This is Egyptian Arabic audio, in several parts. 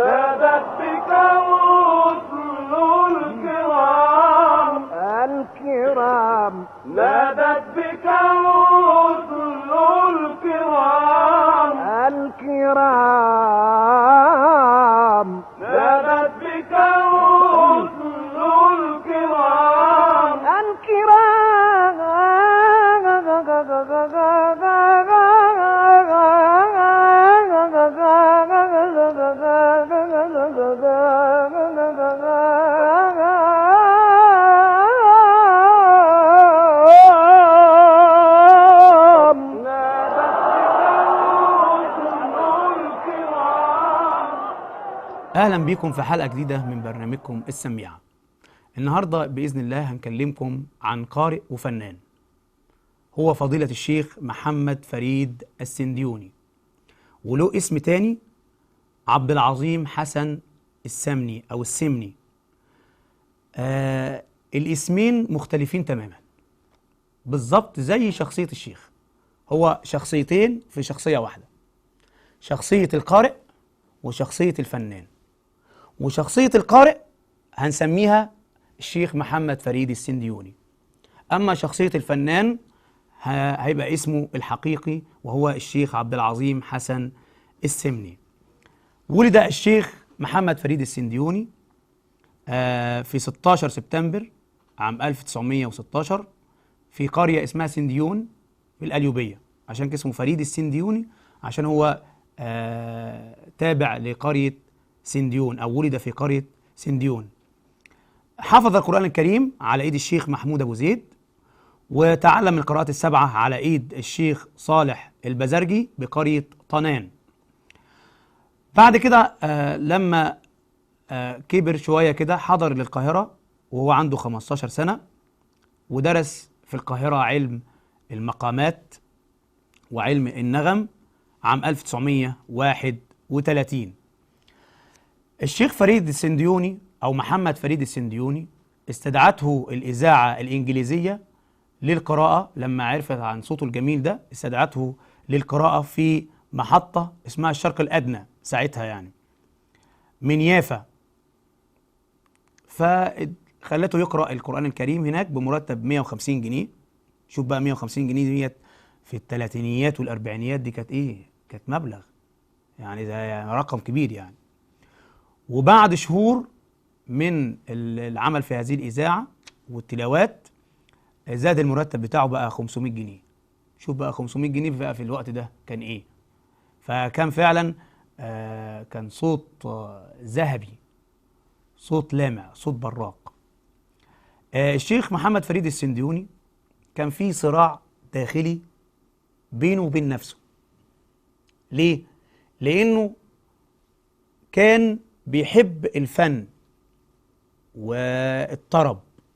نادت بك رسل الكرام الكرام نادت بك رسل الكرام الكرام نادت بك رسل الكرام الكرام اهلا بيكم في حلقه جديده من برنامجكم السميعه النهارده باذن الله هنكلمكم عن قارئ وفنان هو فضيله الشيخ محمد فريد السنديوني وله اسم تاني عبد العظيم حسن السمني او السمني آه الاسمين مختلفين تماما بالظبط زي شخصيه الشيخ هو شخصيتين في شخصيه واحده شخصيه القارئ وشخصيه الفنان وشخصية القارئ هنسميها الشيخ محمد فريد السنديوني أما شخصية الفنان ه- هيبقى اسمه الحقيقي وهو الشيخ عبد العظيم حسن السمني ولد الشيخ محمد فريد السنديوني آه، في 16 سبتمبر عام 1916 في قرية اسمها سنديون في القليوبية عشان كده اسمه فريد السنديوني عشان هو آه، تابع لقرية سنديون أو ولد في قرية سنديون حفظ القرآن الكريم على إيد الشيخ محمود أبو زيد وتعلم القراءات السبعة على إيد الشيخ صالح البزرجي بقرية طنان بعد كده آه، لما آه، كبر شوية كده حضر للقاهرة وهو عنده 15 سنة ودرس في القاهرة علم المقامات وعلم النغم عام 1931 الشيخ فريد السنديوني أو محمد فريد السنديوني استدعته الإذاعة الإنجليزية للقراءة لما عرفت عن صوته الجميل ده استدعته للقراءة في محطة اسمها الشرق الأدنى ساعتها يعني من يافا فخلته يقرأ القرآن الكريم هناك بمرتب 150 جنيه شوف بقى 150 جنيه ديت في الثلاثينيات والأربعينيات دي كانت إيه؟ كانت مبلغ يعني ده يعني رقم كبير يعني وبعد شهور من ال- العمل في هذه الإذاعة والتلاوات زاد المرتب بتاعه بقى 500 جنيه شوف بقى 500 جنيه بقى في الوقت ده كان إيه فكان فعلا آه كان صوت آه ذهبي صوت لامع صوت براق آه الشيخ محمد فريد السنديوني كان في صراع داخلي بينه وبين نفسه ليه؟ لأنه كان بيحب الفن والطرب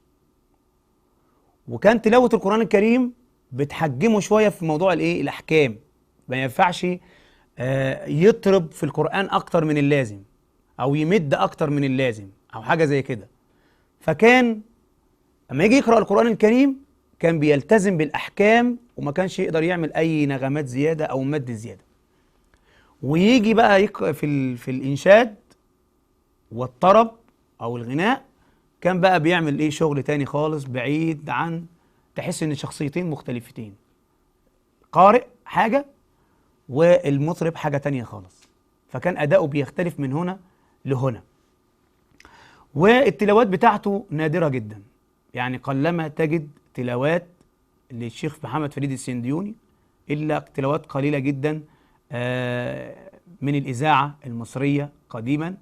وكان تلاوة القرآن الكريم بتحجمه شوية في موضوع الايه الأحكام ما ينفعش آه، يطرب في القرآن أكتر من اللازم أو يمد أكتر من اللازم أو حاجة زي كده فكان لما يجي يقرأ القرآن الكريم كان بيلتزم بالأحكام وما كانش يقدر يعمل أي نغمات زيادة أو مد زيادة ويجي بقى يق... في ال... في الإنشاد والطرب أو الغناء كان بقى بيعمل إيه شغل تاني خالص بعيد عن تحس إن شخصيتين مختلفتين قارئ حاجة والمطرب حاجة تانية خالص فكان أداؤه بيختلف من هنا لهنا والتلاوات بتاعته نادرة جدا يعني قلما تجد تلاوات للشيخ محمد فريد السنديوني إلا تلاوات قليلة جدا آه، من الإذاعة المصرية قديما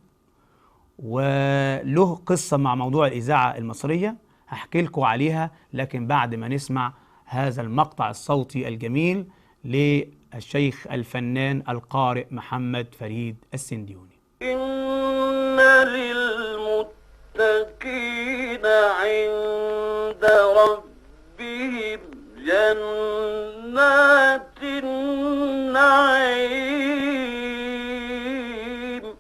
وله قصة مع موضوع الإذاعة المصرية هحكي لكم عليها لكن بعد ما نسمع هذا المقطع الصوتي الجميل للشيخ الفنان القارئ محمد فريد السنديوني إن للمتقين عند ربهم جنات النعيم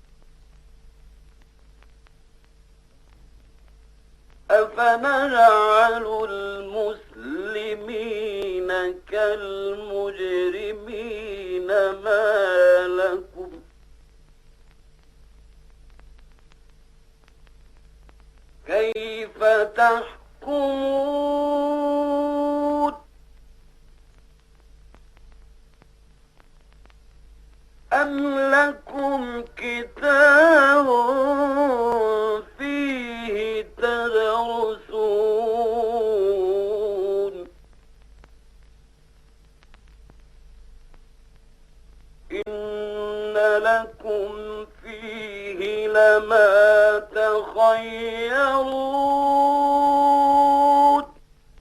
أفنجعل المسلمين كالمجرمين ما لكم كيف تحكمون أم لكم كتاب فيه تدرسون إن لكم فيه لما تخيرون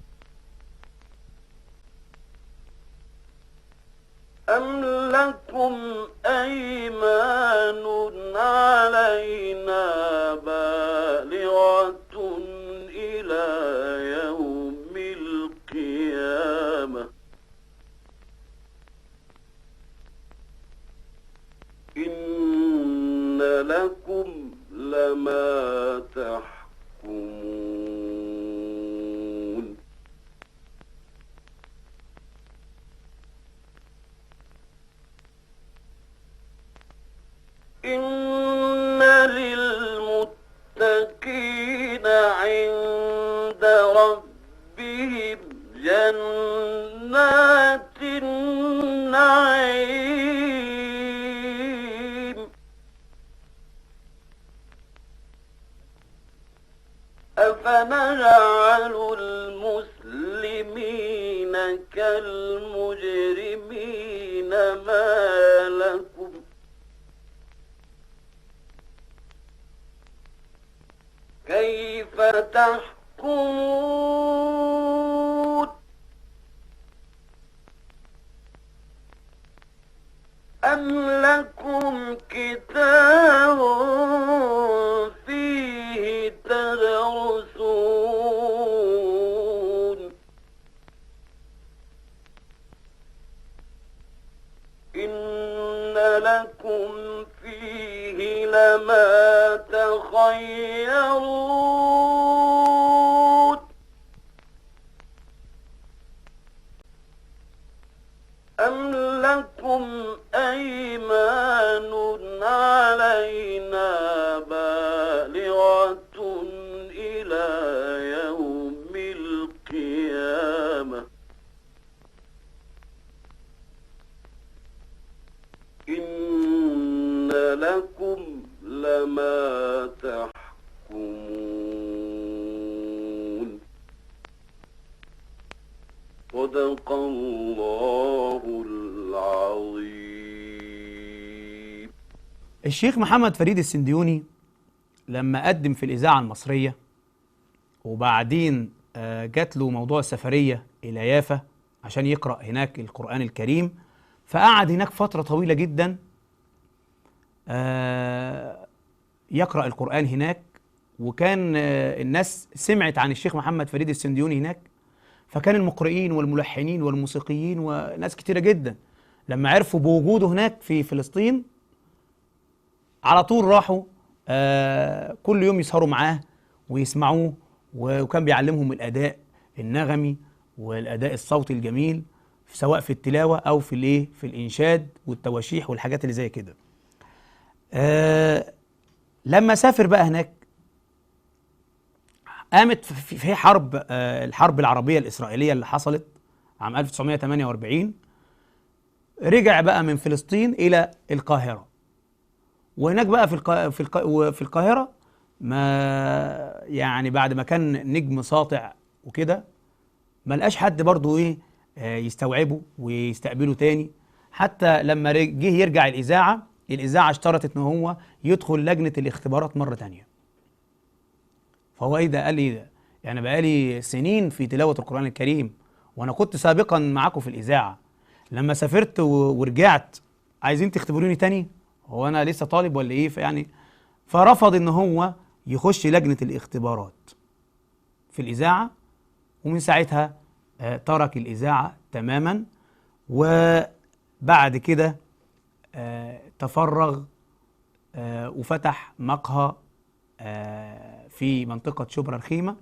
أم لكم أيمان علينا بالغة إلى يوم القيامة إن لكم لما تحكمون إن للمتقين عند ربهم جنات النعيم أفنجعل المسلمين كالمجرمين ما لكم كيف تحكمون أم لكم كتاب فيه تدرسون إن لكم فيه لما تخيرون أم لكم أيمان علينا بالغة إلى يوم القيامة إن لكم لما تحكمون صدق الله العظيم الشيخ محمد فريد السنديوني لما قدم في الإذاعة المصرية وبعدين آه، جات له موضوع السفرية إلى يافا عشان يقرأ هناك القرآن الكريم فقعد هناك فترة طويلة جدا آه، يقرأ القرآن هناك وكان آه، الناس سمعت عن الشيخ محمد فريد السنديوني هناك فكان المقرئين والملحنين والموسيقيين وناس كتيرة جدا لما عرفوا بوجوده هناك في فلسطين على طول راحوا آه كل يوم يسهروا معاه ويسمعوه و- وكان بيعلمهم الاداء النغمي والاداء الصوتي الجميل سواء في التلاوه او في الايه في الانشاد والتواشيح والحاجات اللي زي كده آه لما سافر بقى هناك قامت في في حرب آه الحرب العربيه الاسرائيليه اللي حصلت عام 1948 رجع بقى من فلسطين الى القاهره وهناك بقى في القا... في القا... في القاهره ما يعني بعد ما كان نجم ساطع وكده ما لقاش حد برضه ايه آه، يستوعبه ويستقبله تاني حتى لما رج- جه يرجع الاذاعه الاذاعه اشترطت ان هو يدخل لجنه الاختبارات مره تانية فهو ايه ده قال لي ده يعني بقالي سنين في تلاوه القران الكريم وانا كنت سابقا معاكم في الاذاعه لما سافرت و- ورجعت عايزين تختبروني تاني هو انا لسه طالب ولا ايه فيعني فرفض ان هو يخش لجنه الاختبارات في الاذاعه ومن ساعتها آه، ترك الاذاعه تماما وبعد كده آه، تفرغ آه، وفتح مقهى آه، في منطقه شبرا الخيمه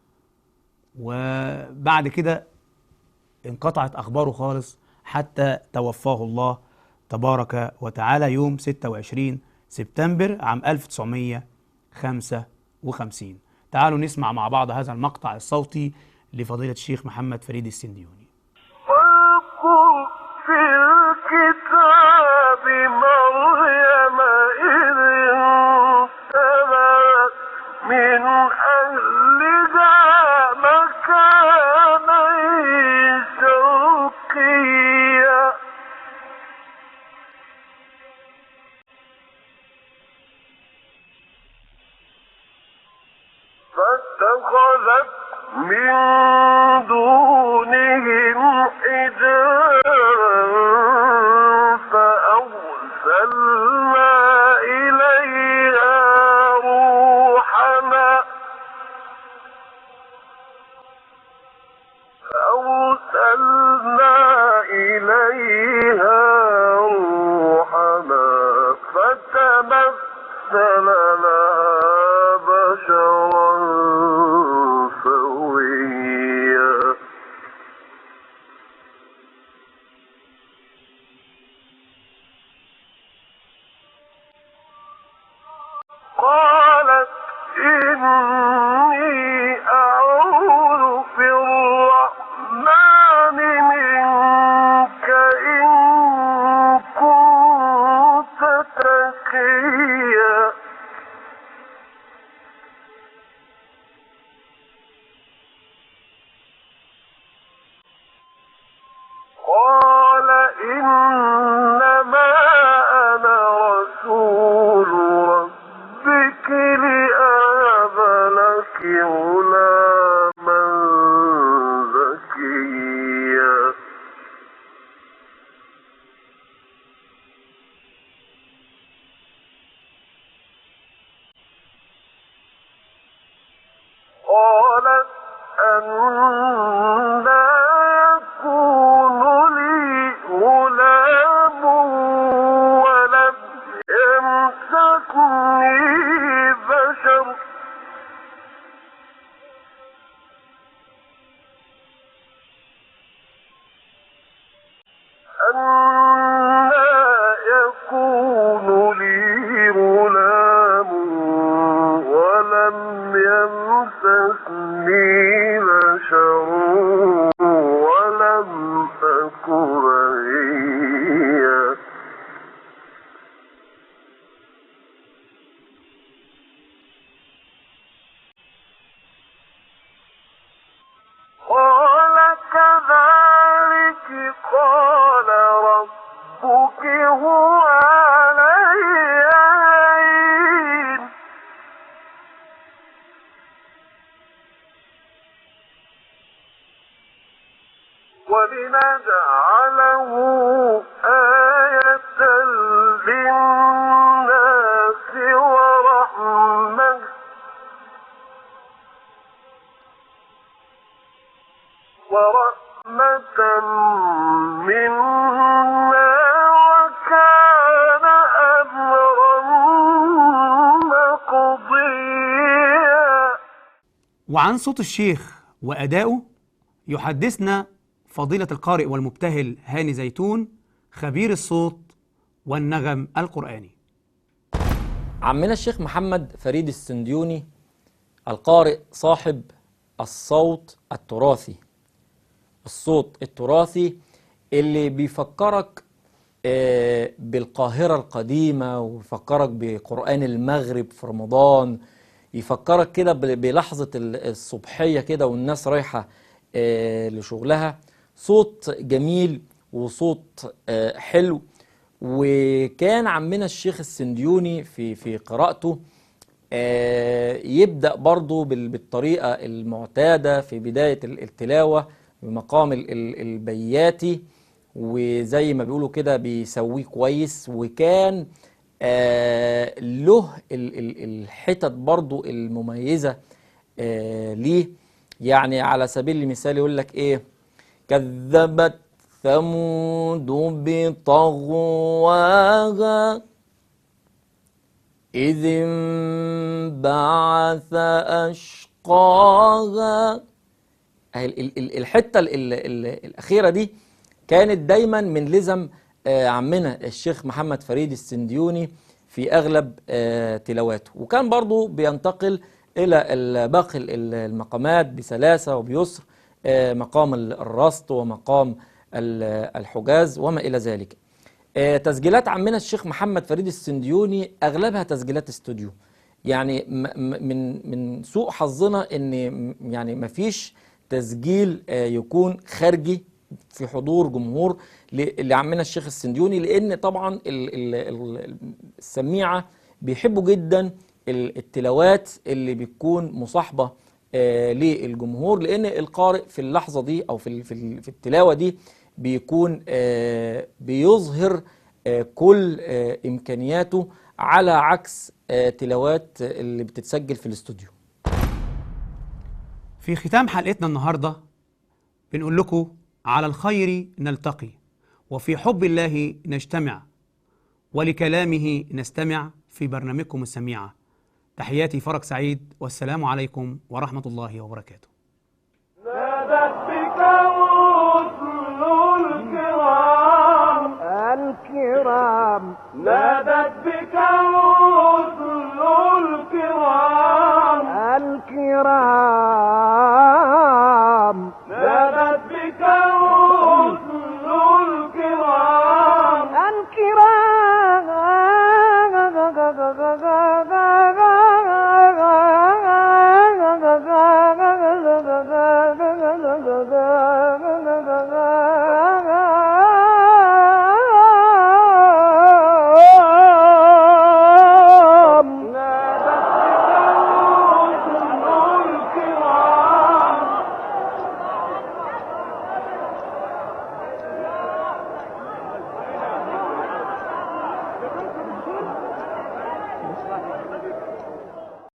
وبعد كده انقطعت اخباره خالص حتى توفاه الله تبارك وتعالى يوم 26 سبتمبر عام 1955 تعالوا نسمع مع بعض هذا المقطع الصوتي لفضيلة الشيخ محمد فريد السنديوني واذكر في الكتاب مريم إذ انتبذت من أهلها مكانا شرقيا فاتخذت من دونهم حجابا فأرسلنا إليها روحنا فأرسلنا إليها روحنا فتمثل لها بشرا سويا قالت إني أعوذ بالرحمن منك إن كنت تقيا قال إنما أنا رسول ربك لأهب لك غلاما زكيا قالت أنا يكون لي غلام ولم يمسكني بشر أنا يكون لي غلام ولم يمسسني بشر ولم أك بغيا قال كذلك قال ربك هو علي هين ولنجعله آية للناس ورحمة ورحمة منا وكان أمرا مقضيا وعن صوت الشيخ وأدائه يحدثنا فضيلة القارئ والمبتهل هاني زيتون خبير الصوت والنغم القرآني عمنا الشيخ محمد فريد السنديوني القارئ صاحب الصوت التراثي الصوت التراثي اللي بيفكرك آه، بالقاهرة القديمة ويفكرك بقرآن المغرب في رمضان يفكرك كده ب- بلحظة ال- الصبحية كده والناس رايحة آه، لشغلها صوت جميل وصوت آه، حلو وكان عمنا الشيخ السنديوني في في قراءته آه، يبدأ برضو بال- بالطريقة المعتادة في بداية ال- التلاوة بمقام ال- ال- البياتي وزي ما بيقولوا كده بيسويه كويس وكان آه، له ال- ال- الحتت برضو المميزة آه، ليه يعني على سبيل المثال يقول لك ايه كذبت ثمود بطغواها إذ انبعث أشقاها أهي ال- ال- ال- الحتة ال- ال- ال- الأخيرة دي كانت دايما من لزم آه، عمنا الشيخ محمد فريد السنديوني في أغلب آه، تلاواته وكان برضو بينتقل إلى ال- باقي ال- ال- المقامات بسلاسة وبيسر آه، مقام ال- الرصد ومقام ال- الحجاز وما إلى ذلك آه، تسجيلات عمنا الشيخ محمد فريد السنديوني أغلبها تسجيلات استوديو يعني م- م- من من سوء حظنا ان م- يعني مفيش تسجيل آه، يكون خارجي في حضور جمهور ل- لعمنا الشيخ السنديوني لان طبعا ال- ال- ال- السميعه بيحبوا جدا ال- التلاوات اللي بتكون مصاحبه آه، للجمهور لان القارئ في اللحظه دي او في ال- في ال- في التلاوه دي بيكون آه، بيظهر آه، كل آه، امكانياته على عكس آه، تلاوات اللي بتتسجل في الاستوديو في ختام حلقتنا النهارده بنقول لكم على الخير نلتقي وفي حب الله نجتمع ولكلامه نستمع في برنامجكم السميعة تحياتي فرج سعيد والسلام عليكم ورحمة الله وبركاته نادت بك الرسل الكرام الكرام نادت بك